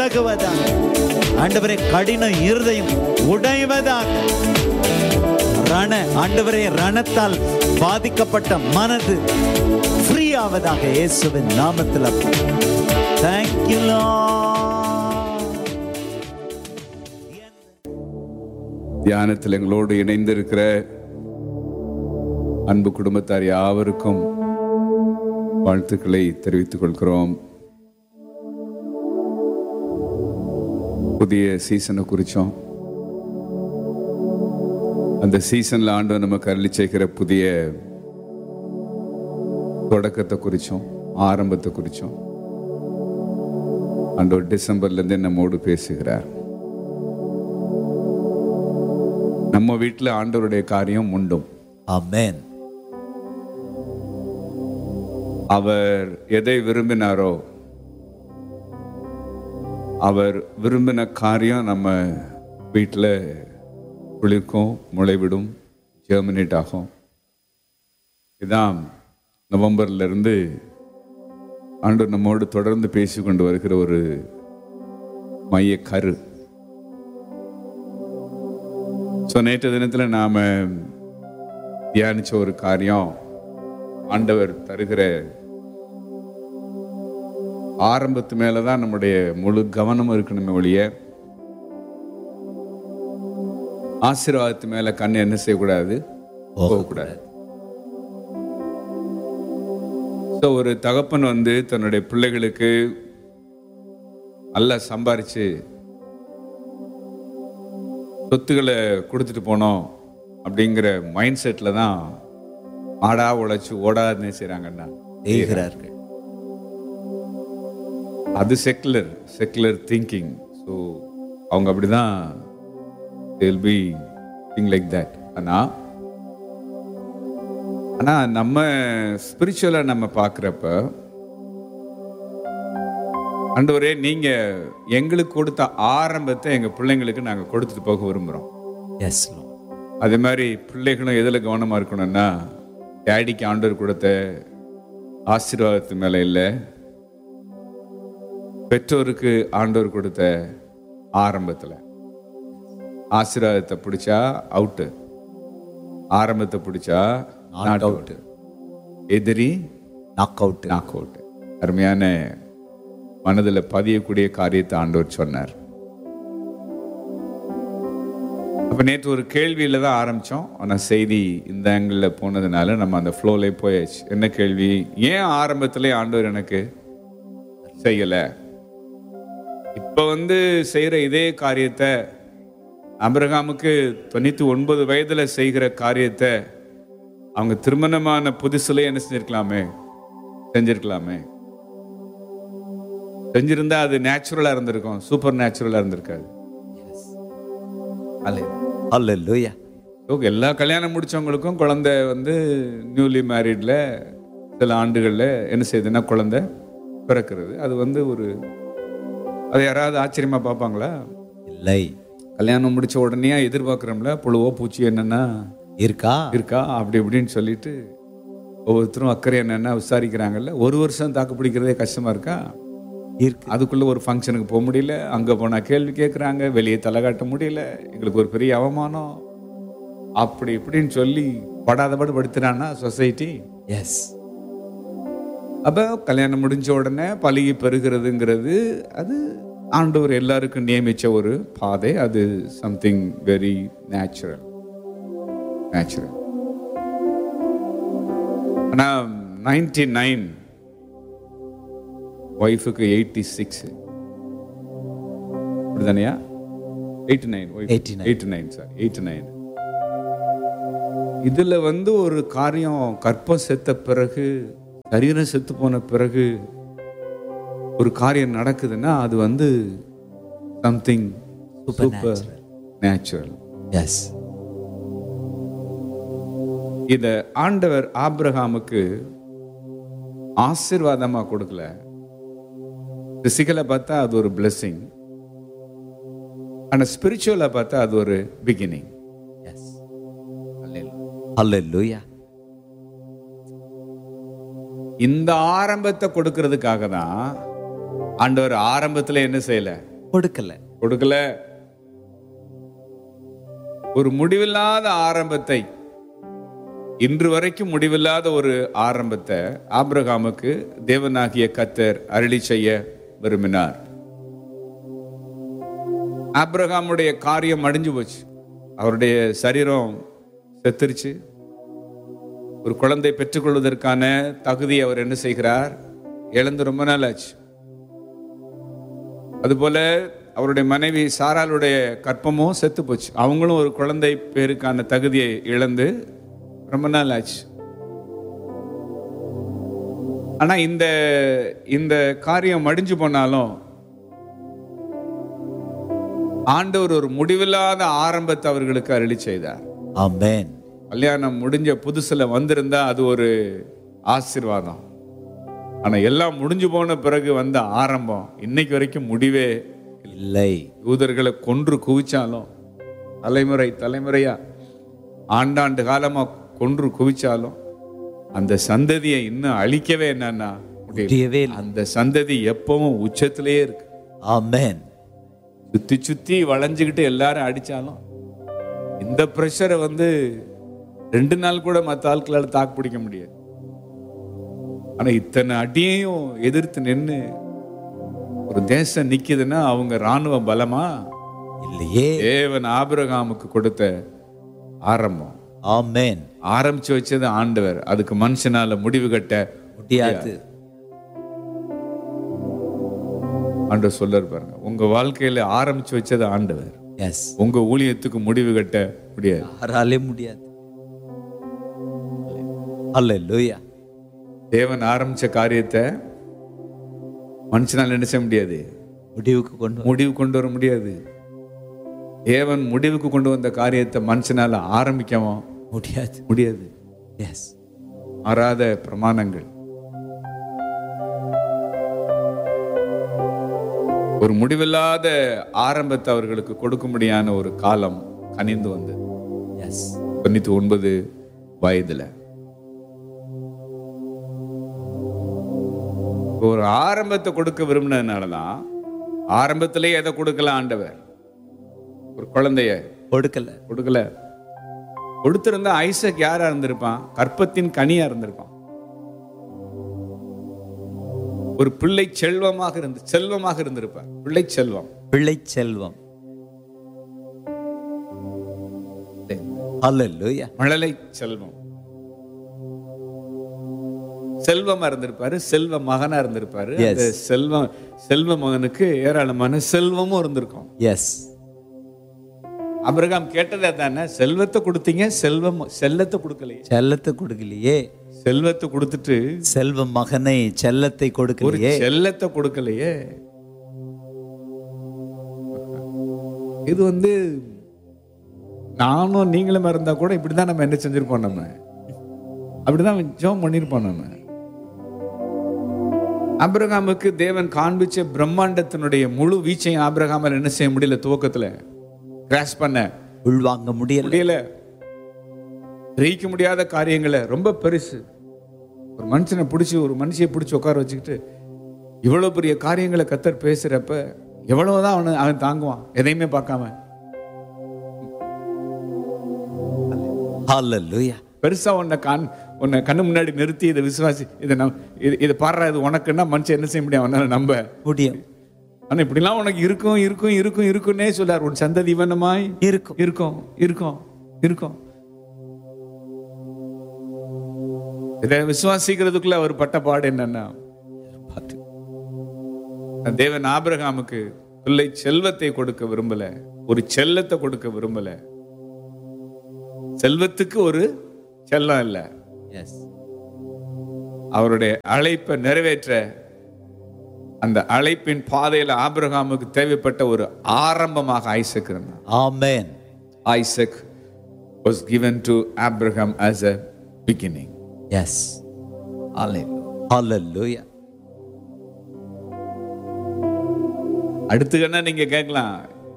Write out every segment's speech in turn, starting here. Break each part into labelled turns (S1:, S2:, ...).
S1: விலகுவதாக ஆண்டவரே கடின இருதயம் உடைவதாக ரண ஆண்டவரே ரணத்தால் பாதிக்கப்பட்ட மனது ஃப்ரீ ஆவதாக இயேசுவின் நாமத்தில் தேங்க்யூ
S2: தியானத்தில் எங்களோடு இணைந்திருக்கிற அன்பு குடும்பத்தார் யாவருக்கும் வாழ்த்துக்களை தெரிவித்துக் கொள்கிறோம் புதிய சீசனை குறிச்சோம் அந்த சீசன்ல ஆண்டு நமக்கு அருளி செய்கிற புதிய தொடக்கத்தை குறிச்சோம் ஆரம்பத்தை குறிச்சோம் ஆண்டவர் டிசம்பர்ல இருந்து நம்மோடு பேசுகிறார் நம்ம வீட்டில் ஆண்டவருடைய காரியம் உண்டும்
S1: ஆமென்
S2: அவர் எதை விரும்பினாரோ அவர் விரும்பின காரியம் நம்ம வீட்டில் குளிர்க்கும் முளைவிடும் ஜெர்மினேட் ஆகும் இதான் நவம்பர்ல இருந்து ஆண்டு நம்மோடு தொடர்ந்து பேசி கொண்டு வருகிற ஒரு மைய கரு ஸோ நேற்று தினத்தில் நாம் தியானிச்ச ஒரு காரியம் ஆண்டவர் தருகிற ஆரம்பத்து மேலே தான் நம்முடைய முழு கவனமும் இருக்கணுமே ஒழிய ஆசீர்வாதத்து மேலே கண் என்ன செய்யக்கூடாது போகக்கூடாது ஸோ ஒரு தகப்பன் வந்து தன்னுடைய பிள்ளைகளுக்கு நல்லா சம்பாரிச்சு சொத்துக்களை கொடுத்துட்டு போனோம் அப்படிங்கிற மைண்ட் செட்டில் தான் ஆடா உழைச்சு ஓடாதுன்னு செய்கிறாங்கண்ணா
S1: செய்கிறார்கள்
S2: அது செக்குலர் செக்குலர் திங்கிங் ஸோ அவங்க அப்படிதான் will be think like that ஆனால் ஆனால் நம்ம ஸ்பிரிச்சுவலாக நம்ம பார்க்குறப்ப ஆண்டவரே நீங்கள் எங்களுக்கு கொடுத்த ஆரம்பத்தை எங்கள் பிள்ளைங்களுக்கு நாங்கள் கொடுத்துட்டு போக விரும்புகிறோம்
S1: எஸ்
S2: அதே மாதிரி பிள்ளைகளும் எதில் கவனமாக இருக்கணும்னா டேடிக்கு ஆண்டவர் கொடுத்த ஆசீர்வாதத்து மேலே இல்லை பெற்றோருக்கு ஆண்டவர் கொடுத்த ஆரம்பத்தில் ஆசீர்வாதத்தை பிடிச்சா அவுட்டு ஆரம்பத்தை பிடிச்சா நாட் அவுட்டு எதிரி
S1: நாக் அவுட்
S2: நாக் அவுட் அருமையான மனதில் பதியக்கூடிய காரியத்தை ஆண்டவர் சொன்னார் அப்போ நேற்று ஒரு கேள்வியில் தான் ஆரம்பித்தோம் ஆனால் செய்தி இந்த ஆங்கிளில் போனதுனால நம்ம அந்த ஃப்ளோலே போயாச்சு என்ன கேள்வி ஏன் ஆரம்பத்திலே ஆண்டவர் எனக்கு செய்யலை இப்போ வந்து செய்கிற இதே காரியத்தை அபிரகாமுக்கு தொண்ணூற்றி ஒன்பது வயதில் செய்கிற காரியத்தை அவங்க திருமணமான புதுசுல என்ன செஞ்சிருக்கலாமே செஞ்சிருக்கலாமே செஞ்சிருந்தா அது நேச்சுரலா இருந்திருக்கும் சூப்பர் நேச்சுரலா இருந்திருக்காது
S1: அல்லேலூயா
S2: ஸோ எல்லா கல்யாணம் முடிச்சவங்களுக்கும் குழந்தை வந்து நியூலி மேரிட்ல சில ஆண்டுகளில் என்ன செய்யுதுன்னா குழந்தை பிறக்கிறது அது வந்து ஒரு அது யாராவது ஆச்சரியமா பார்ப்பாங்களா
S1: இல்லை
S2: கல்யாணம் முடிச்ச உடனே எதிர்பார்க்குறோம்ல புழுவோ பூச்சி என்னன்னா
S1: இருக்கா
S2: இருக்கா அப்படி இப்படின்னு சொல்லிட்டு ஒவ்வொருத்தரும் அக்கறை என்னென்ன விசாரிக்கிறாங்கல்ல ஒரு வருஷம் தாக்கு பிடிக்கிறதே கஷ்டமா இருக்கா
S1: இருக்கு
S2: அதுக்குள்ள ஒரு ஃபங்க்ஷனுக்கு போக முடியல அங்க போனா கேள்வி கேட்குறாங்க வெளியே தலை காட்ட முடியல எங்களுக்கு ஒரு பெரிய அவமானம் அப்படி இப்படின்னு சொல்லி படாதபாடு படுத்துறான்னா சொசைட்டி
S1: எஸ்
S2: அப்போ கல்யாணம் முடிஞ்ச உடனே பழகி பெறுகிறதுங்கிறது அது ஆண்டவர் எல்லாருக்கும் நியமிச்ச ஒரு பாதை அது சம்திங் வெரி நேச்சுரல் நேச்சுரல் ஆனால் நைன்டி நைன் ஒய்ஃபுக்கு எயிட்டி சிக்ஸ் அப்படிதானையா eighty nine
S1: 89.
S2: Eighty nine sir eighty nine இதுல வந்து ஒரு காரியம் கற்பம் செத்த பிறகு சரீரம் செத்து போன பிறகு ஒரு காரியம் நடக்குதுன்னா அது வந்து சம்திங் சூப்பர் நேச்சுரல்
S1: எஸ்
S2: இத ஆண்டவர் ஆபிரகாமுக்கு ஆசீர்வாதமா கொடுக்கல பிசிக்கலா பார்த்தா அது ஒரு பிளெஸிங் ஆனா ஸ்பிரிச்சுவலா பார்த்தா அது ஒரு பிகினிங்
S1: எஸ் அல்லேலூயா
S2: இந்த ஆரம்பத்தை கொடுக்கறதுக்காக தான் ஆண்டவர் ஆரம்பத்துல என்ன செய்யல
S1: கொடுக்கல
S2: கொடுக்கல ஒரு முடிவில்லாத ஆரம்பத்தை இன்று வரைக்கும் முடிவில்லாத ஒரு ஆரம்பத்தை ஆபிரகாமுக்கு தேவனாகிய கத்தர் அருளி செய்ய விரும்பினார் ஆபிரகாமுடைய காரியம் அடிஞ்சு போச்சு அவருடைய சரீரம் செத்துருச்சு ஒரு குழந்தை பெற்றுக்கொள்வதற்கான தகுதி அவர் என்ன செய்கிறார் இழந்து ரொம்ப நாள் ஆச்சு அதுபோல அவருடைய மனைவி சாராளுடைய கற்பமும் செத்து போச்சு அவங்களும் ஒரு குழந்தை பேருக்கான தகுதியை இழந்து ரொம்ப நாள் ஆச்சு ஆனா இந்த இந்த காரியம் மடிஞ்சு போனாலும் ஆண்டவர் ஒரு முடிவில்லாத ஆரம்பத்தை அவர்களுக்கு அருளி செய்தார்
S1: ஆமென்
S2: கல்யாணம் முடிஞ்ச புதுசுல வந்திருந்தா அது ஒரு ஆசீர்வாதம் ஆனா எல்லாம் முடிஞ்சு போன பிறகு வந்த ஆரம்பம் இன்னைக்கு வரைக்கும் முடிவே
S1: இல்லை
S2: யூதர்களை கொன்று குவிச்சாலும் தலைமுறை தலைமுறையா ஆண்டாண்டு காலமா கொன்று குவிச்சாலும் அந்த சந்ததியை இன்னும் அழிக்கவே என்னன்னா முடியல.
S1: முடியவே இல்லை
S2: அந்த சந்ததி எப்பவும் உச்சத்திலேயே இருக்கு
S1: ஆமென்
S2: சுத்தி சுத்தி வளைஞ்சுக்கிட்டு எல்லாரும் அடிச்சாலும் இந்த ப்ரெஷரை வந்து ரெண்டு நாள் கூட மற்ற ஆட்களால் தாக்கு பிடிக்க முடியாது ஆனா இத்தனை அடியையும் எதிர்த்து நின்று ஒரு தேசம் நிக்குதுன்னா அவங்க ராணுவ பலமா
S1: இல்லையே
S2: தேவன் ஆபிரகாமுக்கு கொடுத்த ஆரம்பம்
S1: ஆமென்
S2: ஆரம்பிச்சு வச்சது ஆண்டவர் அதுக்கு மனுஷனால முடிவு கட்ட
S1: முடியாது
S2: ஆண்டவர் சொல்லர் பாருங்க உங்க வாழ்க்கையில ஆரம்பிச்சு வச்சது ஆண்டவர்
S1: எஸ்
S2: உங்க ஊழியத்துக்கு முடிவு கட்ட முடியாது
S1: யாராலே முடியாது அல்லேலூயா
S2: தேவன் ஆரம்பிச்ச காரியத்தை மனுஷனால் என்ன செய்ய முடியாது
S1: முடிவுக்கு கொண்டு வா.
S2: முடிவு கொண்டு வர முடியாது தேவன் முடிவுக்கு கொண்டு வந்த காரியத்தை மனுஷனால ஆரம்பிக்கவும்
S1: முடியாது
S2: முடியாது
S1: எஸ்
S2: மாறாத பிரமாணங்கள் ஒரு முடிவில்லாத ஆரம்பத்தை அவர்களுக்கு கொடுக்கும்படியான ஒரு காலம் கனிந்து வந்தது
S1: எஸ்
S2: தொண்ணூத்தி ஒன்பது வயதுல ஒரு ஆரம்பத்தை கொடுக்க விரும்பினதுனாலதான் ஆரம்பத்திலே எதை கொடுக்கல ஆண்டவர் ஒரு குழந்தைய
S1: கொடுக்கல
S2: கொடுக்கல கொடுத்திருந்தா ஐசக் யாரா இருந்திருப்பான் கற்பத்தின் கனியா இருந்திருப்பான் ஒரு பிள்ளை செல்வமாக இருந்து செல்வமாக இருந்திருப்பார் பிள்ளை செல்வம்
S1: பிள்ளை செல்வம் அல்லேலூயா
S2: மழலை செல்வம் செல்வமா இருந்திருப்பாரு செல்வ மகனா இருந்திருப்பாரு
S1: Yes.
S2: அந்த செல்வம் செல்வ மகனுக்கு ஏராளமான செல்வமும் இருந்திருக்கும்
S1: எஸ்
S2: அபிரகாம் கேட்டதே தானே செல்வத்தை கொடுத்தீங்க செல்வம் செல்லத்தை கொடுக்கலையே
S1: செல்லத்தை கொடுக்கலையே
S2: செல்வத்தை கொடுத்துட்டு
S1: செல்வ மகனை செல்லத்தை
S2: ஒரு
S1: கொடுக்கலையே
S2: செல்லத்தை கொடுக்கலையே இது வந்து நானும் நீங்களும் இருந்தா கூட இப்படிதான் நம்ம என்ன செஞ்சிருப்போம் நம்ம அப்படிதான் ஜெபம் பண்ணிருப்போம் நம்ம ஆபிரகாமுக்கு தேவன் காண்பிச்ச பிரம்மாண்டத்தினுடைய முழு வீச்சையும் ஆபிரகாமல் என்ன செய்ய முடியல துவக்கத்துல கிராஷ் பண்ண
S1: உள்வாங்க முடியல
S2: முடியல கிரகிக்க முடியாத காரியங்களை ரொம்ப பெருசு ஒரு மனுஷனை பிடிச்சி ஒரு மனுஷியை பிடிச்சி உட்கார வச்சுக்கிட்டு இவ்வளவு பெரிய காரியங்களை கத்தர் பேசுறப்ப எவ்வளவுதான் அவனை அவன் தாங்குவான் எதையுமே பார்க்காம
S1: அல்லேலூயா
S2: பெருசா உன்னை கான் உன்னை கண்ணு முன்னாடி நிறுத்தி இதை விசுவாசி இதை நம் இது இதை பாடுறா இது உனக்குன்னா மனுஷன் என்ன செய்ய முடியும் அவனால நம்ப
S1: முடியும்
S2: ஆனா இப்படிலாம் உனக்கு இருக்கும் இருக்கும் இருக்கும் இருக்குன்னே சொல்லார் உன் சந்ததி இவனமாய்
S1: இருக்கும்
S2: இருக்கும் இருக்கும் இருக்கும் இதை விசுவாசிக்கிறதுக்குள்ள அவர் பட்ட பாடு என்னன்னா
S1: பார்த்து
S2: தேவன் ஆபிரகாமுக்கு பிள்ளை செல்வத்தை கொடுக்க விரும்பல ஒரு செல்லத்தை கொடுக்க விரும்பல செல்வத்துக்கு ஒரு செல்லம் இல்ல
S1: எஸ்
S2: அவருடைய அழைப்பை நிறைவேற்ற அந்த அழைப்பின் பாதையில ஆபிரகாமுக்கு தேவைப்பட்ட ஒரு ஆரம்பமாக ஐசக் இருந்தான்
S1: amen
S2: Isaac was given to Abraham as a beginning.
S1: Yes hallelujah
S2: அடுத்து என்ன நீங்க கேட்கலாம்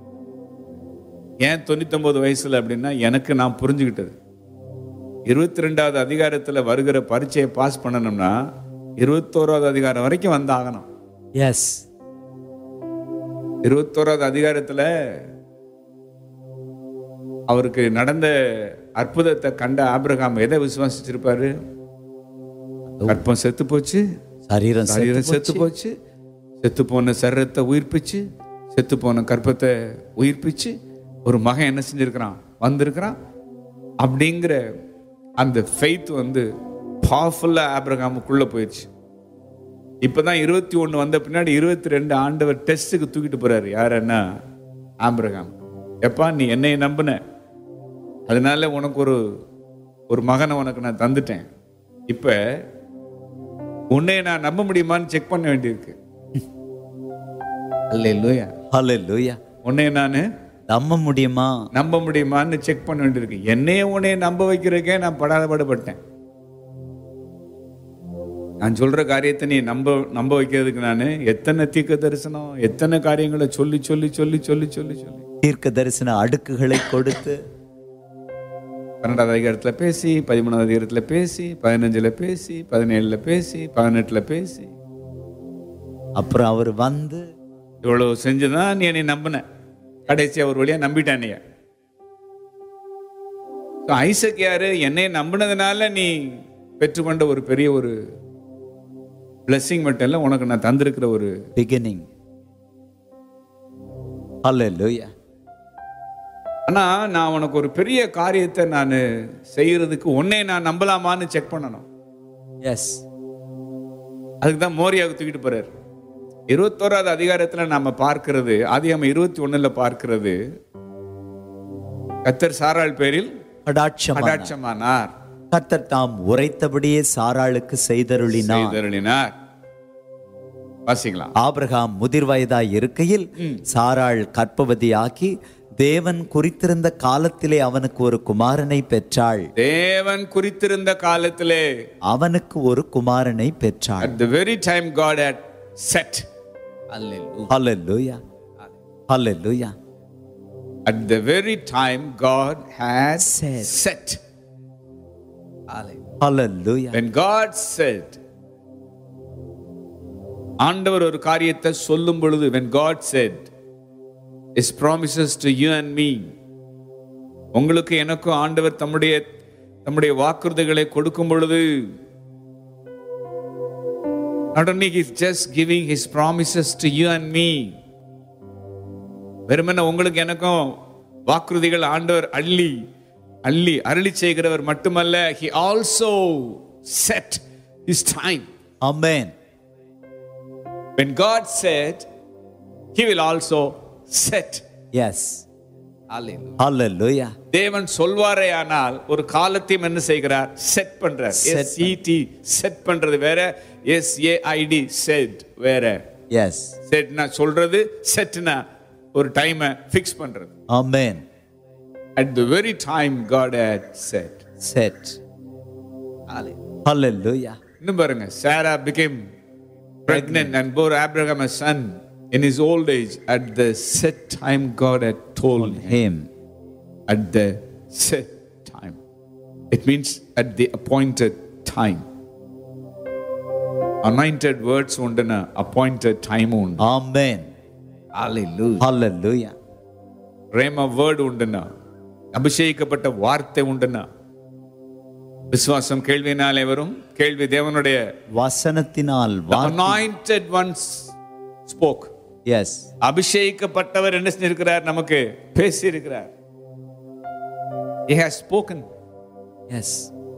S2: ஏன் தொண்ணூத்தொன்பது வயசுல அப்படின்னா எனக்கு நான் புரிஞ்சுக்கிட்டது இருபத்தி ரெண்டாவது அதிகாரத்துல வருகிற பரீட்சையை பாஸ் பண்ணணும்னா இருபத்தோராவது அதிகாரம் வரைக்கும் வந்தாகணும்
S1: எஸ்
S2: இருபத்தோராவது அதிகாரத்துல அவருக்கு நடந்த அற்புதத்தை கண்ட ஆபிரகாம் எதை விசுவாசிச்சிருப்பாரு கற்பம் செத்து போச்சு
S1: சரீரம்
S2: சரீரம் செத்து போச்சு செத்து போன சரீரத்தை உயிர்ப்பிச்சு செத்து போன கற்பத்தை உயிர்ப்பிச்சு ஒரு மகன் என்ன செஞ்சிருக்கிறான் வந்திருக்கிறான் அப்படிங்கிற அந்த ஃபெய்த் வந்து பவர்ஃபுல்லா ஆபிரகாமுக்குள்ள போயிடுச்சு இப்பதான் இருபத்தி ஒண்ணு வந்த பின்னாடி இருபத்தி ரெண்டு ஆண்டவர் டெஸ்ட்டுக்கு தூக்கிட்டு போறாரு யாருன்னா ஆபிரகாம் எப்பா நீ என்னை நம்பின அதனால உனக்கு ஒரு ஒரு மகனை உனக்கு நான் தந்துட்டேன் இப்ப உன்னை நான் நம்ப முடியுமான்னு செக் பண்ண வேண்டியிருக்கு அல்லேலூயா
S1: ஹalleluya
S2: உன்னை நான்
S1: நம்ப முடியுமா
S2: நம்ப முடியுமான்னு செக் பண்ண வேண்டியிருக்கு என்னையே உன்னைய நம்ப வைக்கிறதுக்கே நான் படாத பாடுபட்டேன் நான் சொல்ற காரியத்தை நீ நம்ப நம்ப வைக்கிறதுக்கு நான் எத்தனை தீர்க்க தரிசனம் எத்தனை காரியங்களை சொல்லி சொல்லி சொல்லி சொல்லி சொல்லி சொல்லி
S1: தீர்க்க தரிசன அடுக்குகளை கொடுத்து
S2: பன்னெண்டாவது அதிகாரத்தில் பேசி பதிமூணாவது அதிகாரத்தில் பேசி பதினஞ்சுல பேசி பதினேழுல பேசி பதினெட்டுல பேசி
S1: அப்புறம் அவர் வந்து
S2: இவ்வளவு செஞ்சுதான் நீ என்னை நம்பின கடைசி அவர் வழியா நம்பிட்டானிய ஐசக் யாரு என்னை நம்பினதுனால நீ பெற்றுக்கொண்ட ஒரு பெரிய ஒரு பிளஸ்ஸிங் மட்டும் இல்ல உனக்கு நான் தந்திருக்கிற ஒரு
S1: பிகினிங் ஹalleluya
S2: ஆனா நான் உனக்கு ஒரு பெரிய காரியத்தை நான் செய்யறதுக்கு உன்னை நான் நம்பலாமான்னு செக் பண்ணணும்
S1: எஸ்
S2: அதுக்கு தான் மோரியாவுக்கு தூக்கிட்டு போறாரு இருபத்தோராவது அதிகாரத்துல நாம பார்க்கிறது ஆதியாம இருபத்தி ஒண்ணுல பார்க்கிறது கத்தர் சாராள் பேரில்
S1: கடாட்சம்
S2: கடாட்சமானார்
S1: கர்த்தர் தாம் உரைத்தபடியே சாராளுக்கு செய்தருளினார்
S2: செய்தருளினார் வாசிக்கலாம்
S1: ஆபிரகாம் முதிர் வயதாய் இருக்கையில் சாராள் கற்பவதியாகி தேவன் குறித்திருந்த காலத்திலே அவனுக்கு ஒரு குமாரனை பெற்றாள்
S2: தேவன் குறித்திருந்த காலத்திலே
S1: அவனுக்கு ஒரு குமாரனை பெற்றாள்
S2: at the very time God had set
S1: hallelujah hallelujah
S2: at the very time God had
S1: Set.
S2: set
S1: hallelujah
S2: when God said ஆண்டவர் ஒரு காரியத்தை சொல்லும் பொழுது when God said his promises to you and me உங்களுக்கு எனக்கும் ஆண்டவர் தம்முடைய தம்முடைய வாக்குறுதிகளை கொடுக்கும் பொழுது not only he's just giving his promises to you and me வெறுமனே உங்களுக்கு எனக்கும் வாக்குறுதிகள் ஆண்டவர் அள்ளி அள்ளி அருளி செய்கிறவர் மட்டுமல்ல he also set his time
S1: amen
S2: when god said he will also set
S1: yes hallelujah
S2: தேவன் சொல்வாரே ஆனால் ஒரு காலத்தையும் என்ன செய்கிறார் செட் பண்றார்
S1: Set
S2: எஸ் இடி செட் பண்றது வேற எஸ் ஏ ஐடி செட் வேற
S1: எஸ்
S2: செட்னா சொல்றது செட்னா ஒரு டைமை ஃபிக்ஸ் பண்றது
S1: amen
S2: at the very time god had said
S1: set hallelujah
S2: இன்னும் பாருங்க சாரா became pregnant and bore Abraham a son in his old age at the set time God had told him.
S1: him
S2: At the set time. It means at the appointed time. Anointed words உண்டுன appointed time உண்டு
S1: ஆமென்
S2: Hallelujah.
S1: ஹalleluya
S2: ரேம word உண்டுனா அபிஷேகிக்கப்பட்ட வார்த்தை உண்டுனா விசுவாசம் கேள்வினாலே வரும் கேள்வி தேவனுடைய
S1: வசனத்தினால்
S2: The anointed ones spoke.
S1: Yes
S2: அபிஷேகிக்கப்பட்டவர் என்ன செஞ்சிருக்கிறார் நமக்கு பேசி இருக்கிறார் He has spoken.
S1: எஸ்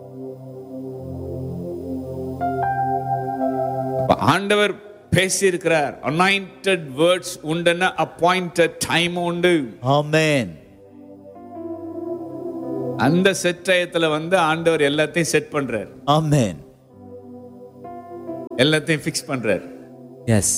S2: அப்ப ஆண்டவர் பேசி இருக்கிறார் அனாயிண்டட் வேர்ட்ஸ் உண்டுன்னா அப்பாயிண்டட் டைம் உண்டு
S1: ஆமென்
S2: அந்த செட் டயத்துல வந்து ஆண்டவர் எல்லாத்தையும் செட் பண்றார்
S1: ஆமென்
S2: எல்லாத்தையும் ஃபிக்ஸ் பண்றார்
S1: எஸ்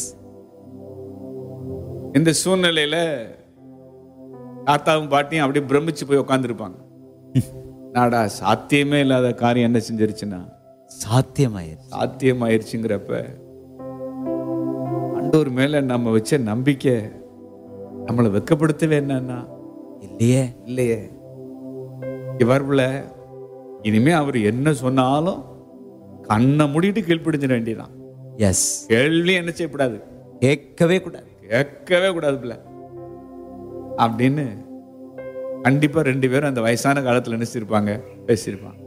S2: இந்த சூழ்நிலையில தாத்தாவும் பாட்டியும் அப்படியே பிரமிச்சு போய் உட்காந்துருப்பாங்க நாடா சாத்தியமே இல்லாத காரியம் என்ன செஞ்சிருச்சுன்னா
S1: சாத்தியமாயிருச்சு
S2: சாத்தியமாயிருச்சுங்கிறப்ப ஆண்டவர் மேல நம்ம வச்ச நம்பிக்கை நம்மளை வெக்கப்படுத்தவே என்னன்னா
S1: இல்லையே
S2: இல்லையே இவர்ல இனிமே அவர் என்ன சொன்னாலும் கண்ணை மூடிட்டு கீழ்ப்பிடிச்சிட வேண்டியதான்
S1: எஸ்
S2: கேள்வி என்ன செய்யக்கூடாது
S1: கேட்கவே கூடாது
S2: கேட்கவே கூடாது பிள்ளை அப்படின்னு கண்டிப்பா ரெண்டு பேரும் அந்த வயசான காலத்துல நினைச்சிருப்பாங்க பேசியிருப்பாங்க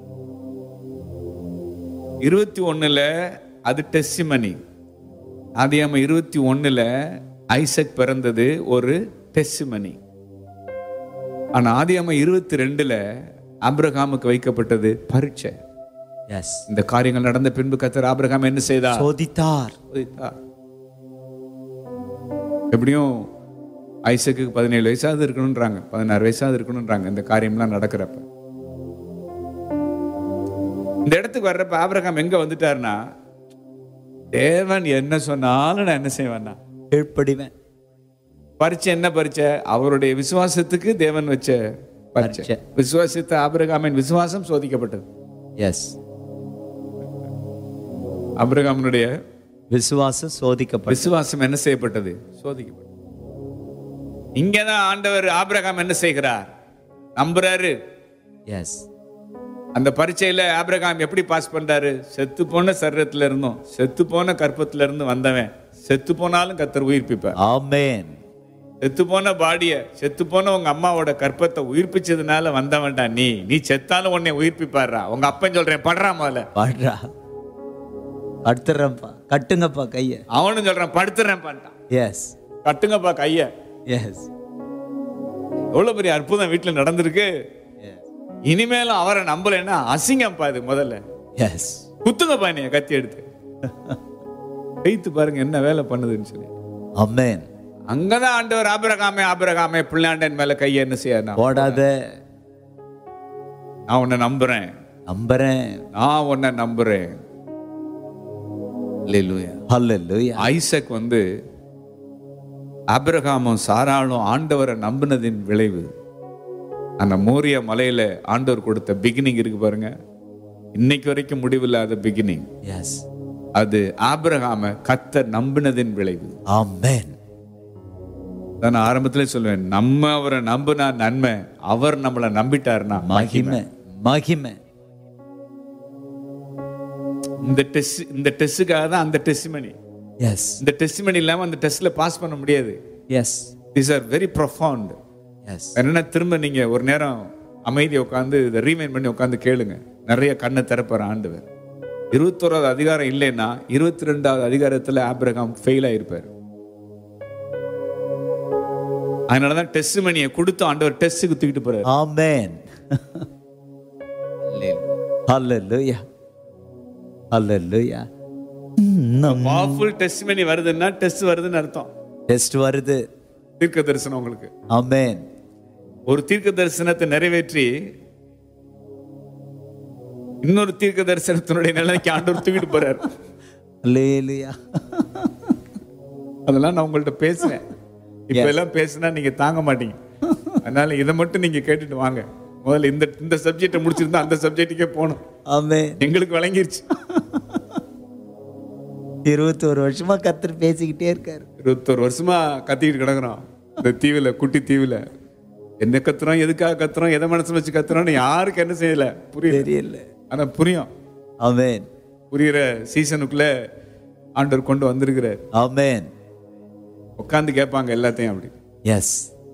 S2: இருபத்தி ஒண்ணுல அது டெஸ்டிமனி ஆதியாம இருபத்தி ஒண்ணுல ஐசக் பிறந்தது ஒரு டெஸ்டிமனி ஆனா ஆதியாம இருபத்தி ரெண்டுல ஆபிரகாமுக்கு வைக்கப்பட்டது பரீட்சை
S1: எஸ்
S2: இந்த காரியங்கள் நடந்த பின்பு கத்தர் ஆபிரகாம் என்ன செய்தார்
S1: சோதித்தார்
S2: சோதித்தார். எப்படியும் ஐசக்கு பதினேழு வயசாவது இருக்கணும்ன்றாங்க பதினாறு வயசாவது இருக்கணும்ன்றாங்க இந்த காரியம்லாம் நடக்கிறப்ப இந்த இடத்துக்கு வர்றப்ப ஆபிரகாம் எங்க வந்துட்டாருன்னா தேவன் என்ன சொன்னாலும் நான் என்ன செய்வேன்னா
S1: கீழ்ப்படிவேன்
S2: பரீட்சை என்ன பரீட்சை அவருடைய விசுவாசத்துக்கு தேவன் வச்ச பரீட்சை
S1: பரீட்சை.
S2: விசுவாசித்த ஆபிரகாமின் விசுவாசம் சோதிக்கப்பட்டது
S1: எஸ்
S2: ஆபிரகாமினுடைய
S1: விசுவாசம் சோதிக்கப்பட்ட
S2: விசுவாசம் என்ன செய்யப்பட்டது சோதிக்கப்பட்டது இங்கதான் ஆண்டவர் ஆபிரகாம் என்ன செய்கிறார் நம்புறாரு
S1: எஸ்
S2: அந்த பரீட்சையில ஆபிரகாம் எப்படி பாஸ் பண்றாரு செத்து போன சரீரத்துல இருந்தும் செத்து போன கற்பத்துல இருந்து வந்தவன் செத்து போனாலும் கத்தர் உயிர்ப்பிப்பார்
S1: ஆமென்
S2: செத்து போன பாடிய செத்து போன உங்க அம்மாவோட கற்பத்தை உயிர்ப்பிச்சதுனால வந்தவன்டா நீ நீ செத்தாலும் உன்னை உயிர்ப்பிப்பாருடா உங்க அப்பன் சொல்றேன் படுறா முதல்ல
S1: பாடுறா படுத்துறேன்ப்பா கட்டுங்கப்பா கைய
S2: அவனும் சொல்றான் படுத்துறேன் பண்ணிட்டான்
S1: எஸ்
S2: கட்டுங்கப்பா கைய
S1: எஸ்
S2: எவ்வளவு பெரிய அற்புதம் வீட்டுல நடந்திருக்கு இனிமேலும் அவரை நம்பலைன்னா அசிங்கம்ப்பா இது முதல்ல
S1: எஸ்
S2: குத்துங்கப்பா நீ கத்தி எடுத்து வைத்து பாருங்க என்ன வேலை பண்ணுதுன்னு சொல்லி
S1: ஆமென்
S2: அங்கதான் ஆண்டவர் ஆபிரகாமே ஆபிரகாமே பிள்ளாண்டன் மேல கையை என்ன செய்யணும்
S1: போடாத
S2: நான் உன்னை நம்புறேன்
S1: நம்புறேன்
S2: நான் உன்னை நம்புறேன் அல்லேலூயா.
S1: ஹalleluya
S2: ஐசக் வந்து ஆபிரகாமும் சாராளும் ஆண்டவரை நம்பினதின் விளைவு அந்த மோரிய மலையில ஆண்டவர் கொடுத்த பிகினிங் இருக்கு பாருங்க இன்னைக்கு வரைக்கும் முடிவில்லாத பிகினிங்
S1: எஸ்
S2: அது ஆபிரகாம கத்த நம்பினதின் விளைவு
S1: ஆமென்
S2: நான் ஆரம்பத்திலே சொல்லுவேன் நம்ம அவரை நம்பினா நன்மை அவர் நம்மளை நம்பிட்டாருன்னா
S1: மகிமை மகிமை
S2: இந்த டெஸ்ட் இந்த டெஸ்ட்டுக்காக தான் அந்த டெஸ்ட் மணி
S1: எஸ்
S2: இந்த டெஸ்ட் மணி இல்லாம அந்த டெஸ்ட்ல பாஸ் பண்ண முடியாது
S1: yes
S2: these are very profound
S1: yes
S2: என்னன்னா திரும்ப நீங்க ஒரு நேரம் அமைதியை உட்காந்து இதை ரீமைன் பண்ணி உட்காந்து கேளுங்க நிறைய கண்ணை திறப்பார் ஆண்டவர் இருபத்தோராவது அதிகாரம் இல்லைன்னா இருபத்தி ரெண்டாவது அதிகாரத்துல ஆபிரகாம் ஃபெயில் ஆயிருப்பார் அதனாலதான் டெஸ்ட் மணியை கொடுத்து ஆண்டவர் டெஸ்ட்டுக்கு தூக்கிட்டு போறாரு
S1: ஆமென் ஹalleluya ஹalleluya நம்
S2: பவர்ஃபுல் டெஸ்ட் மணி வருதுன்னா டெஸ்ட் வருதுன்னு அர்த்தம்
S1: டெஸ்ட் வருது
S2: தீர்க்க தரிசனம் உங்களுக்கு
S1: ஆமென்
S2: ஒரு தீர்க்க தரிசனத்தை நிறைவேற்றி இன்னொரு தீர்க்க தரிசனத்தினுடைய நிலைக்கு ஆண்டவர் தூக்கிட்டு போறாரு
S1: ஹalleluya
S2: அதெல்லாம் நான் உங்கள்ட்ட பேசுவேன் இப்ப எல்லாம் பேசுனா நீங்க தாங்க மாட்டீங்க அதனால இதை மட்டும் நீங்க கேட்டுட்டு வாங்க முதல்ல இந்த இந்த சப்ஜெக்டை முடிச்சிருந்தா அந்த சப்ஜெக்ட்டுக்கே போகணும்
S1: ஆமென்
S2: எங்களுக்கு விளங்கிருச்சு
S1: இருபத்தோரு வருஷமா கத்தர் பேசிக்கிட்டே இருக்காரு
S2: இருபத்தொரு வருஷமா கத்திக்கிட்டு கிடக்குறோம் இந்த தீவுல குட்டி தீவுல என்ன கத்துறோம் எதுக்காக கத்துறோம் எதை மனசுல வச்சு கத்துறோம்னு யாருக்கு என்ன செய்யல புரியல
S1: தெரியல
S2: ஆனா புரியும்
S1: ஆமென்
S2: புரியுற சீசனுக்குள்ள ஆண்டவர் கொண்டு வந்திருக்கிறார்
S1: ஆமென்
S2: உட்காந்து கேட்பாங்க எல்லாத்தையும் அப்படி
S1: எஸ்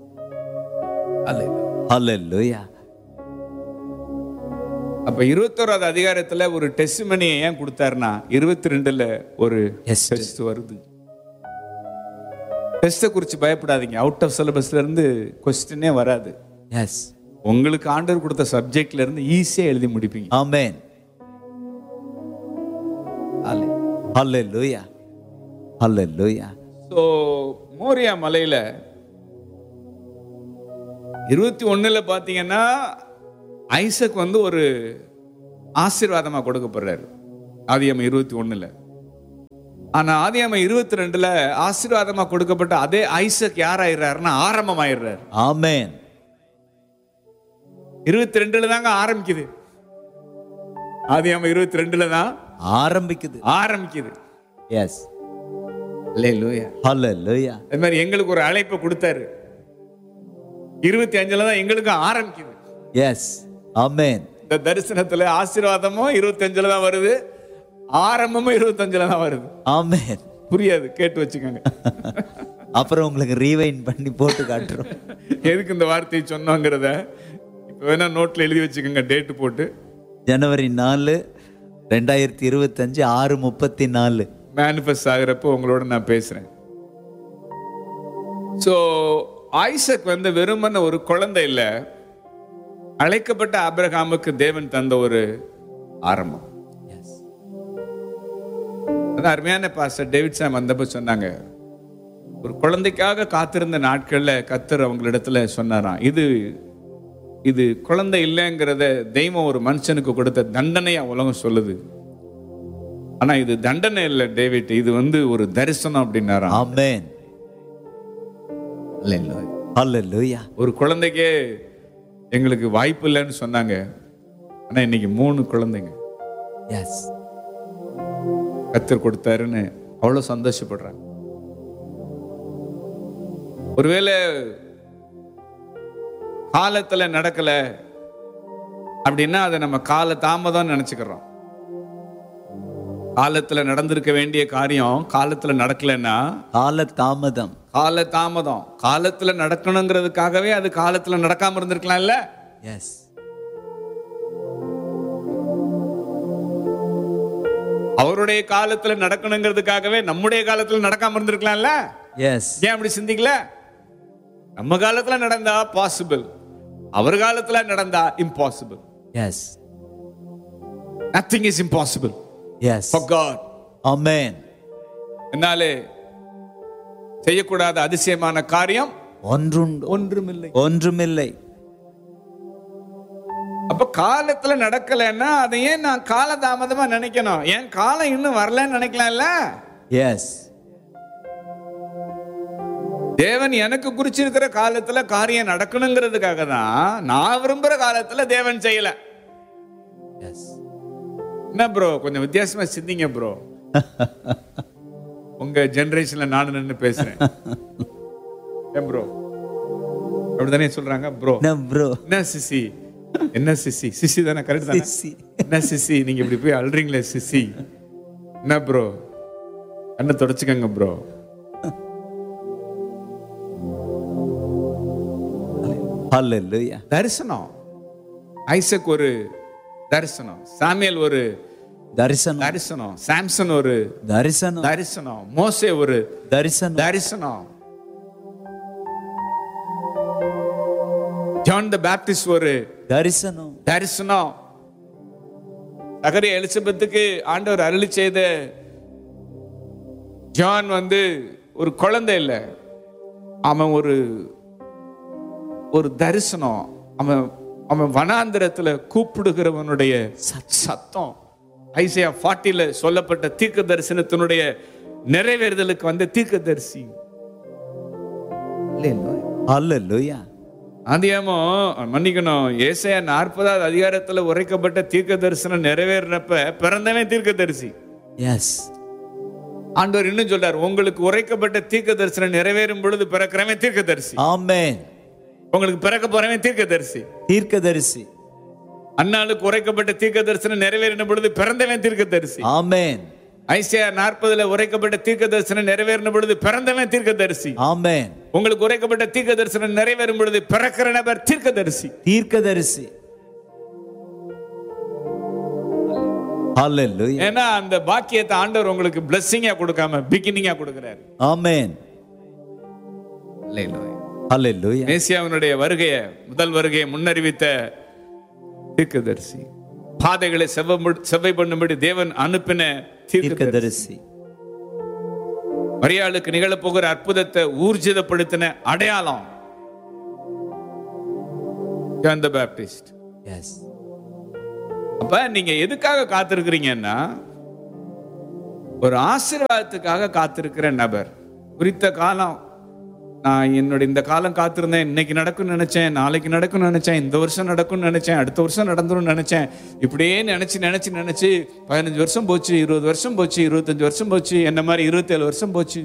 S1: ஹalleluya
S2: அப்ப இருபத்தோராவது அதிகாரத்துல ஒரு டெஸ்ட் மணியை ஏன் கொடுத்தாருன்னா இருபத்தி ரெண்டுல ஒரு
S1: Yes.
S2: டெஸ்ட் வருது டெஸ்ட்டை குறித்து பயப்படாதீங்க அவுட் ஆஃப் சிலபஸ்ல இருந்து கொஸ்டினே வராது
S1: எஸ்
S2: உங்களுக்கு ஆண்டவர் கொடுத்த சப்ஜெக்ட்ல இருந்து ஈஸியா எழுதி முடிப்பீங்க
S1: ஆமென் ஹalleluya ஹalleluya
S2: ஸோ மோரியா மலையில இருபத்தி ஒண்ணுல பாத்தீங்கன்னா ஐசக் வந்து ஒரு ஆசீர்வாதமா கொடுக்கப்படுறாரு ஆதியாம இருபத்தி ஒண்ணுல ஆனா ஆதியாம இருபத்தி ரெண்டுல ஆசீர்வாதமா கொடுக்கப்பட்ட அதே ஐசக் யாராயிடுறாருன்னா ஆரம்பமாயிடுறாரு
S1: ஆமென்
S2: இருபத்தி ரெண்டுல தாங்க ஆரம்பிக்குது ஆதியாம இருபத்தி ரெண்டுல தான்
S1: ஆரம்பிக்குது
S2: ஆரம்பிக்குது
S1: எஸ்
S2: அல்லேலூயா
S1: ஹalleluya
S2: அது மாதிரி எங்களுக்கு ஒரு அழைப்பை கொடுத்தாரு இருபத்தி அஞ்சுல தான் எங்களுக்கு ஆரம்பிக்குது
S1: எஸ் ஆமென்
S2: இந்த தரிசனத்துல ஆசீர்வாதமும் இருபத்தி அஞ்சுல தான் வருது ஆரம்பமும் இருபத்தி அஞ்சுல தான் வருது
S1: ஆமென்
S2: புரியாது கேட்டு வச்சுக்கோங்க
S1: அப்புறம் உங்களுக்கு ரீவைண்ட் பண்ணி போட்டு காட்டுறோம்
S2: எதுக்கு இந்த வார்த்தையை சொன்னோங்கிறத இப்போ வேணா நோட்ல எழுதி வச்சுக்கோங்க டேட்டு போட்டு
S1: ஜனவரி நாலு ரெண்டாயிரத்தி இருபத்தஞ்சு ஆறு முப்பத்தி நாலு
S2: மேனிஃபெஸ்ட் ஆகிறப்போ உங்களோட நான் பேசுறேன் ஸோ ஐசக் வந்து வெறுமன ஒரு குழந்தை இல்லை அழைக்கப்பட்ட ஆபிரகாமுக்கு தேவன் தந்த ஒரு ஆரம்பம் அது அருமையான பாஸ்டர் டேவிட் சாம் வந்தப்ப சொன்னாங்க ஒரு குழந்தைக்காக காத்திருந்த நாட்கள்ல கத்தர் அவங்களிடத்துல சொன்னாராம் இது இது குழந்தை இல்லைங்கிறத தெய்வம் ஒரு மனுஷனுக்கு கொடுத்த தண்டனையா உலகம் சொல்லுது ஆனா இது தண்டனை இல்லை டேவிட் இது வந்து ஒரு தரிசனம் அப்படின்னாராம்
S1: ஆமென் ஹalleluya
S2: ஒரு குழந்தைக்கே எங்களுக்கு வாய்ப்பு இல்லைன்னு சொன்னாங்க ஆனா இன்னைக்கு மூணு குழந்தைங்க
S1: எஸ்
S2: கத்தர் கொடுத்தாருன்னு அவ்வளவு சந்தோஷப்படுறாங்க ஒருவேளை காலத்துல நடக்கல அப்படின்னா அதை நம்ம கால தாமதம் நினைச்சுக்கிறோம் காலத்துல நடந்திருக்க வேண்டிய காரியம் காலத்துல நடக்கலைன்னா
S1: கால தாமதம்
S2: கால தாமதம் காலத்துல நடக்கணுங்கிறதுக்காகவே அது காலத்துல நடக்காம இருந்திருக்கலாம்ல
S1: எஸ்
S2: அவருடைய காலத்துல நடக்கணுங்கிறதுக்காகவே நம்முடைய காலத்துல நடக்காம இருந்திருக்கலாம்ல
S1: எஸ்
S2: ஏன் அப்படி சிந்திக்கல நம்ம காலத்துல நடந்தா பாசிபிள் அவர் காலத்துல நடந்தா impossible
S1: yes
S2: nothing is impossible
S1: yes
S2: for God
S1: amen
S2: என்னாலே செய்யக்கூடாத அதிசயமான காரியம்
S1: ஒன்றுண்டு
S2: ஒன்றுமில்லை
S1: ஒன்றுமில்லை
S2: அப்ப காலத்துல நடக்கலைன்னா அதை ஏன் நான் காலதாமதமா நினைக்கணும் ஏன் காலம் இன்னும் வரலன்னு நினைக்கலாம்ல
S1: எஸ்
S2: தேவன் எனக்கு குறிச்சிருக்கிற காலத்துல காரியம் நடக்கணுங்கிறதுக்காக தான் நான் விரும்புற காலத்துல தேவன் செய்யல
S1: எஸ்
S2: என்ன ப்ரோ கொஞ்சம் வித்தியாசமா சிந்திங்க ப்ரோ உங்க ஜெனரேஷன்ல நானும் நின்னு பேசுறேன் ஏன் ப்ரோ அப்படிதானே சொல்றாங்க ப்ரோ
S1: என்ன ப்ரோ
S2: என்ன சிசி என்ன சிசி சிசி தானே கரெக்ட் தானே
S1: சிசி.
S2: என்ன சிசி நீங்க இப்படி போய் அல்றீங்களே சிசி என்ன ப்ரோ கண்ணை தொடச்சுக்கங்க ப்ரோ
S1: ஹalleluya
S2: தரிசனம் ஐசக் ஒரு தரிசனம் சாமியல் ஒரு
S1: தரிசனம்
S2: தரிசனம் சாம்சன் ஒரு
S1: தரிசனம்
S2: தரிசனம் மோசே ஒரு
S1: தரிசனம்
S2: தரிசனம் ஜான் த பேப்டிஸ்ட் ஒரு
S1: தரிசனம்
S2: தரிசனம் சகரி எலிசபெத்துக்கு ஆண்டவர் அருளி செய்த ஜான் வந்து ஒரு குழந்தை இல்லை அவன் ஒரு ஒரு தரிசனம் அவன் அவன் வனாந்திரத்துல கூப்பிடுகிறவனுடைய சத்தம் ஐசியா ஃபார்ட்டில சொல்லப்பட்ட தீர்க்க தரிசனத்தினுடைய நிறைவேறுதலுக்கு வந்த தீர்க்கதரிசி
S1: ஹalleluya
S2: ஆதியாமோ மன்னிக்கணும் ஏசாயா நாற்பதாவது அதிகாரத்துல உரைக்கப்பட்ட தீர்க்க தரிசனம் நிறைவேறினப்ப பிறந்தவன் தீர்க்கதரிசி
S1: எஸ்
S2: ஆண்டவர் இன்னும் சொல்றார் உங்களுக்கு உரைக்கப்பட்ட தீர்க்க தரிசனம் நிறைவேறும் பொழுது பிறக்கிறவன் தீர்க்கதரிசி
S1: ஆமென்
S2: உங்களுக்கு பிறக்க போறவன் தீர்க்கதரிசி
S1: தீர்க்கதரிசி
S2: அன்னாளுக்கு உரைக்கப்பட்ட தீர்க்க தரிசனம் நிறைவேறின பொழுது பிறந்தவன் தீர்க்கதரிசி
S1: ஆமென்
S2: ஐசியா நாற்பதுல உரைக்கப்பட்ட தீர்க்க தரிசனம் நிறைவேறின பொழுது பிறந்தவன் தீர்க்கதரிசி
S1: ஆமென்
S2: உங்களுக்கு உரைக்கப்பட்ட தீர்க்க தரிசனம் நிறைவேறும் பொழுது பிறக்கிற நபர் தீர்க்கதரிசி
S1: தீர்க்கதரிசி ஹalleluya
S2: ஏன்னா அந்த பாக்கியத்தை ஆண்டவர் உங்களுக்கு பிளஸ்ஸிங்கா கொடுக்காம பிகினிங்கா கொடுக்கிறார்
S1: ஆமென் ஹalleluya
S2: மேசியாவினுடைய வருகைய முதல் வருகையை முன்னறிவித்த தீர்க்கதரிசி பாதைகளை செவ்வ செவ்வை பண்ணும்படி தேவன் அனுப்பின தீர்க்கதரிசி
S1: தீர்க்கதரிசி
S2: மரியாளுக்கு நிகழப்போகிற அற்புதத்தை ஊர்ஜிதப்படுத்தின அடையாளம் ஜான் த பேப்டிஸ்ட்
S1: எஸ்
S2: அப்ப நீங்க எதுக்காக காத்திருக்கிறீங்கன்னா ஒரு ஆசீர்வாதத்துக்காக காத்திருக்கிற நபர் குறித்த காலம் நான் என்னோட இந்த காலம் காத்திருந்தேன் இன்னைக்கு நடக்கும்னு நினைச்சேன் நாளைக்கு நடக்கும்னு நினைச்சேன் இந்த வருஷம் நடக்கும்னு நினைச்சேன் அடுத்த வருஷம் நடந்துரும் நினைச்சேன் இப்படியே நினைச்சு நினைச்சு நினைச்சு பதினஞ்சு வருஷம் போச்சு இருபது வருஷம் போச்சு இருபத்தஞ்சு வருஷம் போச்சு என்ன மாதிரி இருபத்தேழு வருஷம் போச்சு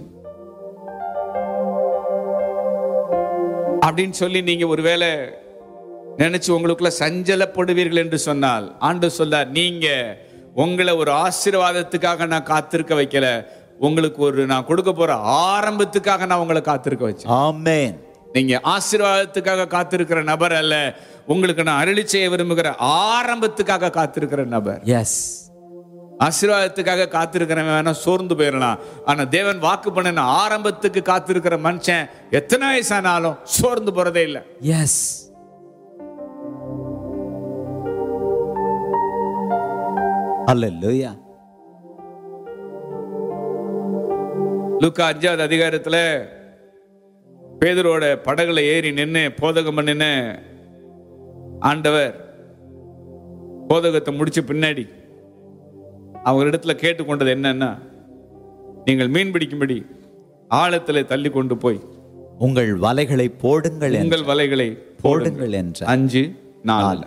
S2: அப்படின்னு சொல்லி நீங்க ஒருவேளை நினைச்சு உங்களுக்குள்ள சஞ்சலப்படுவீர்கள் என்று சொன்னால் ஆண்டு சொல்லார் நீங்க உங்களை ஒரு ஆசீர்வாதத்துக்காக நான் காத்திருக்க வைக்கல உங்களுக்கு ஒரு நான் கொடுக்க போற ஆரம்பத்துக்காக நான் உங்களை காத்திருக்க வச்சேன்
S1: ஆமென்
S2: நீங்க ஆசீர்வாதத்துக்காக காத்திருக்கிற நபர் அல்ல உங்களுக்கு நான் அருளி செய்ய விரும்புகிற ஆரம்பத்துக்காக காத்திருக்கிற நபர்
S1: எஸ்
S2: ஆசீர்வாதத்துக்காக காத்திருக்கிறவன் வேணா சோர்ந்து போயிடலாம் ஆனா தேவன் வாக்கு பண்ணின ஆரம்பத்துக்கு காத்திருக்கிற மனுஷன் எத்தனை வயசானாலும் சோர்ந்து போறதே இல்லை
S1: எஸ் அல்லேலூயா
S2: லூக்கா அஞ்சாவது அதிகாரத்துல பேதரோட படகுல ஏறி நின்று போதகம் பண்ணின ஆண்டவர் போதகத்தை முடிச்ச பின்னாடி அவங்களிடத்துல கேட்டுக்கொண்டது என்னன்னா நீங்கள் மீன் பிடிக்கும்படி ஆழத்துல தள்ளி கொண்டு போய்
S1: உங்கள் வலைகளை போடுங்கள் என்று-
S2: உங்கள் வலைகளை போடுங்கள்
S1: போடுங்கள் என்ற
S2: அஞ்சு நாலு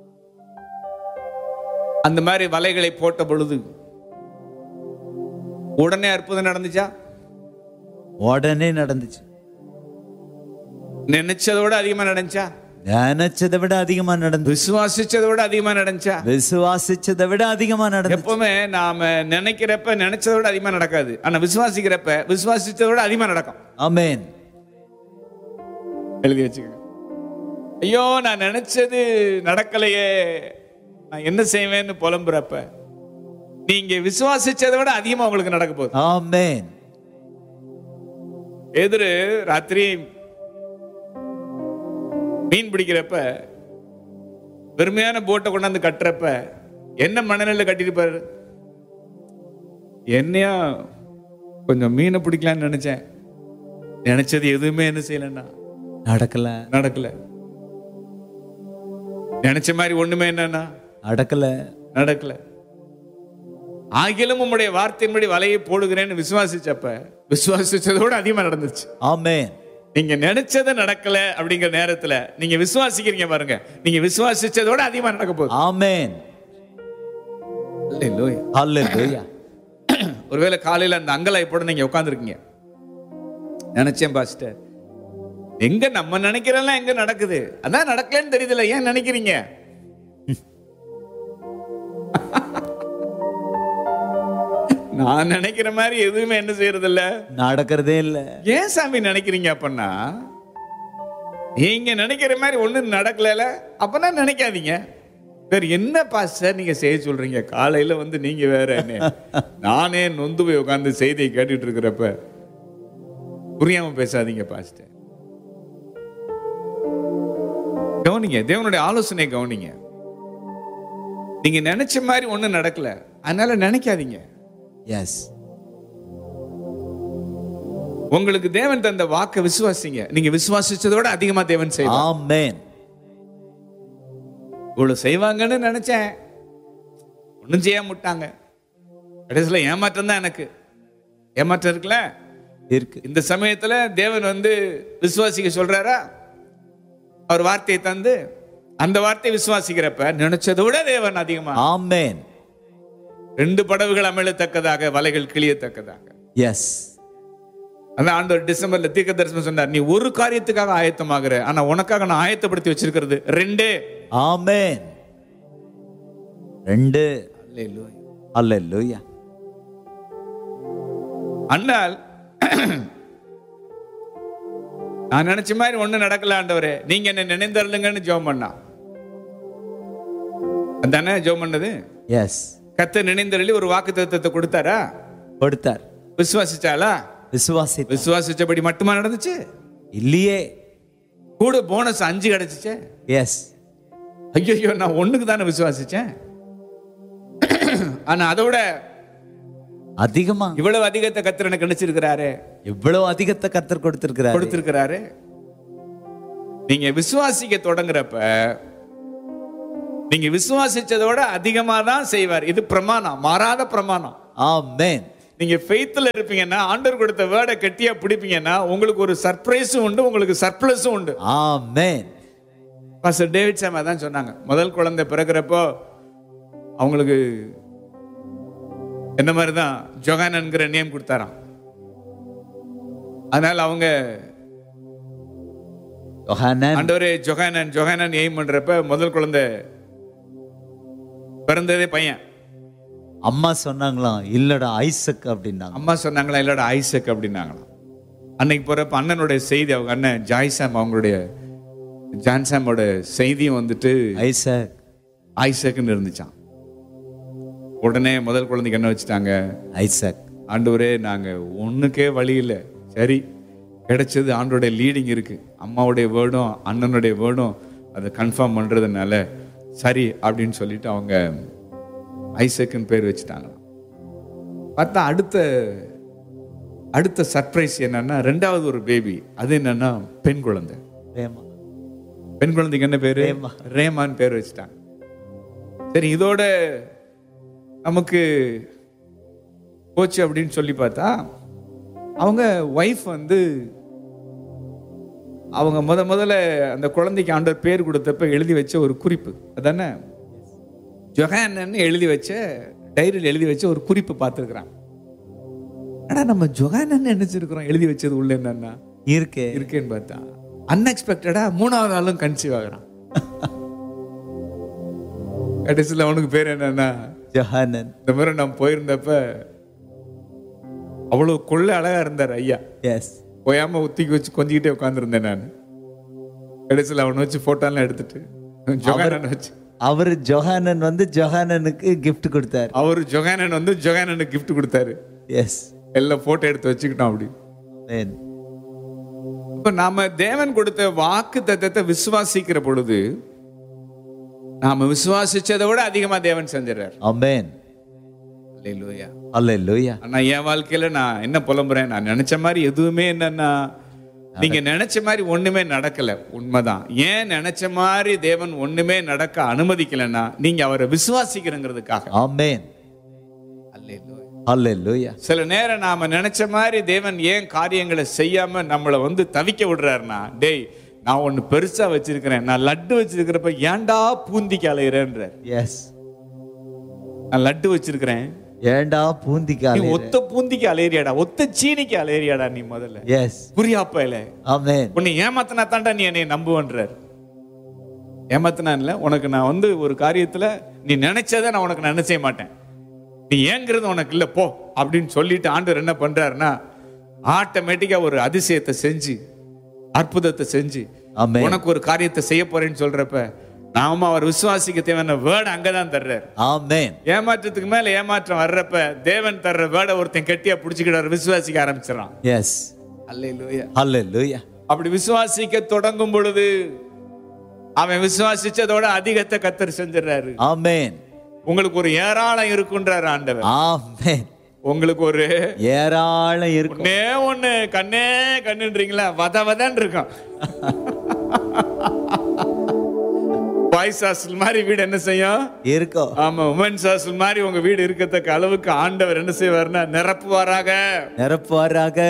S2: அந்த மாதிரி வலைகளை போட்ட பொழுது உடனே அற்புதம் நடந்துச்சா
S1: உடனே நடந்துச்சு
S2: நினைச்சதை விட அதிகமா நடந்துச்சா
S1: நினைச்சதை விட அதிகமா நடந்து
S2: விசுவாசிச்சதை விட அதிகமா நடந்துச்சா
S1: விசுவாசிச்சதை விட அதிகமா நடந்து
S2: எப்பவுமே நாம நினைக்கிறப்ப நினைச்சதை விட அதிகமா நடக்காது ஆனா விசுவாசிக்கிறப்ப விசுவாசிச்சதை விட அதிகமா நடக்கும்
S1: ஆமென்
S2: எழுதி வச்சுக்கோங்க ஐயோ நான் நினைச்சது நடக்கலையே நான் என்ன செய்வேன்னு புலம்புறப்ப நீங்க விசுவாசிச்சதை விட அதிகமா உங்களுக்கு நடக்க போகுது
S1: ஆமென்
S2: எதிரு ராத்திரி மீன் பிடிக்கிறப்ப வெறுமையான போட்டை கொண்டாந்து கட்டுறப்ப என்ன மணலில் கட்டிருப்பாரு என்னையா கொஞ்சம் மீனை பிடிக்கலான்னு நினைச்சேன் நினைச்சது எதுவுமே என்ன செய்யலன்னா
S1: நடக்கல
S2: நடக்கல நினைச்ச மாதிரி ஒண்ணுமே என்னன்னா
S1: நடக்கல
S2: நடக்கல ஆகிலும் உம்முடைய வார்த்தையின்படி வலையை போடுகிறேன்னு விசுவாசிச்சப்ப விசுவாசிச்சதோட அதிகமா நடந்துச்சு
S1: ஆமென்
S2: நீங்க நினைச்சது நடக்கல அப்படிங்கிற நேரத்துல நீங்க விசுவாசிக்கிறீங்க பாருங்க நீங்க விசுவாசிச்சதோட அதிகமா நடக்க போகுது
S1: ஆமென்
S2: Hallelujah.
S1: அல்லேலூயா
S2: ஒருவேளை காலையில அந்த அங்கலாய் போட நீங்க உட்காந்துருக்கீங்க நினைச்சேன் பாஸ்டர் எங்க நம்ம நினைக்கிறதெல்லாம் எங்க நடக்குது அதான் நடக்கலன்னு தெரியுதுல ஏன் நினைக்கிறீங்க நான் நினைக்கிற மாதிரி எதுவுமே என்ன செய்யறது இல்ல
S1: நடக்கிறதே இல்ல
S2: ஏன் சாமி நினைக்கிறீங்க அப்பன்னா நீங்க நினைக்கிற மாதிரி ஒண்ணு நடக்கல அப்பனா நினைக்காதீங்க வேற என்ன பாஸ்டர் நீங்க செய்ய சொல்றீங்க காலையில வந்து நீங்க வேற என்ன நானே நொந்து போய் உட்கார்ந்து செய்தியை கேட்டுட்டு இருக்கிறப்ப புரியாம பேசாதீங்க பாஸ்டர் கவனிங்க தேவனுடைய ஆலோசனை கவனிங்க நீங்க நினைச்ச மாதிரி ஒண்ணும் நடக்கல அதனால நினைக்காதீங்க
S1: எஸ்
S2: உங்களுக்கு தேவன் தந்த வாக்கை விசுவாசிங்க நீங்க விசுவாசிச்சதோட அதிகமா தேவன் செய்வார்
S1: ஆமென்
S2: இவ்வளவு செய்வாங்கன்னு நினைச்சேன் ஒண்ணும் செய்ய முட்டாங்க கடைசியில் ஏமாற்றம் தான் எனக்கு ஏமாற்றம் இருக்குல்ல
S1: இருக்கு
S2: இந்த சமயத்துல தேவன் வந்து விசுவாசிக்க சொல்றாரா அவர் வார்த்தையை தந்து அந்த வார்த்தையை விசுவாசிக்கிறப்ப நினைச்சதை விட தேவன் அதிகமா
S1: ஆமென்
S2: ரெண்டு படகுகள் அமிழத்தக்கதாக வலைகள் கிளியத்தக்கதாக
S1: எஸ்
S2: அந்த ஆண்டவர் டிசம்பர்ல தீர்க்க தரிசனம் சொன்னார் நீ ஒரு காரியத்துக்காக ஆயத்தமாகிற ஆனா உனக்காக நான் ஆயத்தப்படுத்தி வச்சிருக்கிறது ரெண்டே
S1: ஆமென் ரெண்டு அல்லேலூயா
S2: அண்ணால் நான் நினைச்ச மாதிரி ஒண்ணு நடக்கல ஆண்டவரே நீங்க என்ன நினைந்தருளுங்கன்னு ஜெபம் பண்ணா அதானே ஜெபம் பண்ணது
S1: எஸ்
S2: கத்த நினைந்தருளி ஒரு வாக்கு தத்துவத்தை கொடுத்தாரா
S1: கொடுத்தார்
S2: விசுவாசிச்சாளா
S1: விசுவாசி
S2: விசுவாசிச்சபடி மட்டுமா நடந்துச்சு
S1: இல்லையே
S2: கூட போனஸ் அஞ்சு கிடைச்சிச்சே
S1: எஸ்
S2: ஐயோ நான் ஒண்ணுக்கு தானே விசுவாசிச்சேன் ஆனா அதோட
S1: அதிகமா
S2: இவ்வளவு அதிகத்தை கத்திர எனக்கு நினைச்சிருக்கிறாரு
S1: இவ்வளவு அதிகத்தை கர்த்தர் கொடுத்திருக்கிறார்
S2: கொடுத்திருக்கிறாரு நீங்க விசுவாசிக்க தொடங்குறப்ப நீங்க விசுவாசிச்சதோட அதிகமா தான் செய்வார் இது பிரமாணம் மாறாத பிரமாணம்
S1: ஆமென்
S2: நீங்க ஃபெய்த்ல இருப்பீங்கன்னா ஆண்டவர் கொடுத்த வேர்டை கெட்டியா பிடிப்பீங்கன்னா உங்களுக்கு ஒரு சர்ப்ரைஸும் உண்டு உங்களுக்கு சர்ப்ளஸும் உண்டு
S1: ஆமென்
S2: பாஸ்டர் டேவிட் சாம் அதான் சொன்னாங்க முதல் குழந்தை பிறக்கிறப்போ அவங்களுக்கு என்ன மாதிரி தான் ஜொகானன்கிற நேம் கொடுத்தாராம் அதனால அவங்க
S1: யோகானன்
S2: ஆண்டவரே ஜொகானன் ஜொகானன் எய்ம் பண்றப்ப முதல் குழந்தை பிறந்ததே பையன்
S1: அம்மா சொன்னாங்களாம் இல்லடா ஐசக் அப்படின்னாங்க
S2: அம்மா சொன்னாங்களா இல்லடா ஐசக் அப்படின்னாங்களாம் அன்னைக்கு போறப்ப அண்ணனுடைய செய்தி அவங்க அண்ணன் ஜாய்சாம் அவங்களுடைய ஜான்சாமோட செய்தியும் வந்துட்டு
S1: ஐசக்
S2: ஐசக்னு இருந்துச்சான் உடனே முதல் குழந்தைக்கு என்ன வச்சுட்டாங்க
S1: ஐசக்
S2: ஆண்டவரே நாங்க ஒண்ணுக்கே வழி இல்லை சரி கிடைச்சது ஆண்டோடைய லீடிங் இருக்கு அம்மாவுடைய வேர்டும் அண்ணனுடைய வேர்டும் அதை கன்ஃபார்ம் பண்றதுனால சரி அப்படின்னு சொல்லிட்டு அவங்க ஐசக்குன்னு பேர் வச்சுட்டாங்களாம் பார்த்தா அடுத்த அடுத்த சர்ப்ரைஸ் என்னன்னா ரெண்டாவது ஒரு பேபி அது என்னன்னா பெண் குழந்தை
S1: பிரேமா
S2: பெண் குழந்தைக்கு என்ன பேரு
S1: ரேமா.
S2: ரேமான் பேர் வச்சுட்டாங்க சரி இதோட நமக்கு போச்சு அப்படின்னு சொல்லி பார்த்தா அவங்க ஒய்ஃப் வந்து அவங்க முத முதல்ல அந்த குழந்தைக்கு ஆண்டவர் பேர் கொடுத்தப்ப எழுதி வச்ச ஒரு குறிப்பு அதானே ஜொஹானன்னு எழுதி வச்ச டைரியில் எழுதி வச்ச ஒரு குறிப்பு பார்த்துருக்குறான் ஆனா நம்ம ஜொஹானன்னு நினைச்சிருக்கிறோம் எழுதி வச்சது உள்ள என்னன்னா
S1: இருக்கே
S2: இருக்கேன்னு பார்த்தா அன்எக்ஸ்பெக்டடா மூணாவது நாளும் கன்சீவ் ஆகுறான் கடைசியில் அவனுக்கு பேர் என்னன்னா
S1: ஜஹானன்
S2: இந்த மாதிரி நான் போயிருந்தப்ப அவ்வளவு கொள்ள அழகா இருந்தார் ஐயா
S1: எஸ்
S2: போயாம ஒத்திக்கி வச்சு கொஞ்சிக்கிட்டே உட்காந்துருந்தேன் நான் கடைசியில் அவனை வச்சு போட்டோலாம் எடுத்துட்டு ஜொகானன் வச்சு
S1: அவர் ஜொஹானன் வந்து ஜொஹானனுக்கு gift கொடுத்தார்
S2: அவர் ஜொகானன் வந்து ஜொகானனுக்கு gift கொடுத்தாரு
S1: எஸ்
S2: எல்லாம் போட்டோ எடுத்து வச்சுக்கிட்டோம் அப்படி
S1: ஆமென்
S2: இப்ப நாம தேவன் கொடுத்த வாக்கு தத்தத்தை விசுவாசிக்கிற பொழுது நாம விசுவாசிச்சதை விட அதிகமா தேவன் செஞ்சிடறார்
S1: ஆமென்
S2: அல்லேலூயா
S1: அல்லேலூயா
S2: ஆனா என் வாழ்க்கையில நான் என்ன புலம்புறேன் நான் நினைச்ச மாதிரி எதுவுமே என்னன்னா நீங்க நினைச்ச மாதிரி ஒண்ணுமே நடக்கல உண்மைதான் ஏன் நினைச்ச மாதிரி தேவன் ஒண்ணுமே நடக்க அனுமதிக்கலைன்னா நீங்க அவரை விசுவாசிக்கிறங்கிறதுக்காக
S1: ஆமென்
S2: அல்லேலூயா
S1: அல்லேலூயா
S2: சில நேரம் நாம நினைச்ச மாதிரி தேவன் ஏன் காரியங்களை செய்யாம நம்மளை வந்து தவிக்க விடுறாருன்னா டேய் நான் ஒண்ணு பெருசா வச்சிருக்கிறேன் நான் லட்டு வச்சிருக்கிறப்ப ஏன்டா பூந்திக்கு அலையிறேன்ற
S1: எஸ்
S2: நான் லட்டு வச்சிருக்கிறேன்
S1: ஏண்டா
S2: நீ
S1: பூந்திக்காலே
S2: ஒத்த பூந்திக்கு அலையறியாடா ஒத்த சீனிக்கு அலையறியாடா நீ முதல்ல
S1: எஸ்
S2: புரியாப்பையில
S1: ஆமென்
S2: உன்னை ஏமாத்தினா தாண்டா நீ என்னை நம்புவன்றார் ஏமாத்தினா இல்ல உனக்கு நான் வந்து ஒரு காரியத்துல நீ நினைச்சதை நான் உனக்கு நினைச்சே மாட்டேன் நீ ஏங்கிறது உனக்கு இல்ல போ அப்படின்னு சொல்லிட்டு ஆண்டவர் என்ன பண்றாருன்னா ஆட்டோமேட்டிக்கா ஒரு அதிசயத்தை செஞ்சு அற்புதத்தை செஞ்சு
S1: ஆமென்
S2: உனக்கு ஒரு காரியத்தை செய்ய போறேன்னு சொல்றப்ப நாம அவர் விசுவாசிக்க தேவையான வேர்டு அங்கதான் தர்றாரு
S1: ஆமென்
S2: ஏமாற்றத்துக்கு மேல ஏமாற்றம் வர்றப்ப தேவன் தர்ற வேர்டை ஒருத்தன் கெட்டியா புடிச்சுக்கிட்டு விசுவாசிக்க ஆரம்பிச்சிடறான்
S1: எஸ்
S2: அல்லேலூயா
S1: அல்லேலூயா
S2: அப்படி விசுவாசிக்க தொடங்கும் பொழுது அவன் விசுவாசிச்சதோட அதிகத்தை கத்தர் செஞ்சிடறாரு
S1: ஆமென்
S2: உங்களுக்கு ஒரு ஏராளம் இருக்குன்றாரு ஆண்டவர்
S1: ஆமென்
S2: உங்களுக்கு ஒரு
S1: ஏராளம் இருக்கும்
S2: ஒண்ணே ஒண்ணு கண்ணே கண்ணுன்றீங்களா வத வதன்னு இருக்கும் பாய்ஸ் ஹாஸ்டல் மாதிரி வீடு என்ன செய்யும்
S1: இருக்கும்
S2: ஆமா உமன்ஸ் ஹாஸ்டல் மாதிரி உங்க வீடு இருக்கத்தக்க அளவுக்கு ஆண்டவர் என்ன செய்வார்னா நிரப்புவாராக
S1: நிரப்புவாராக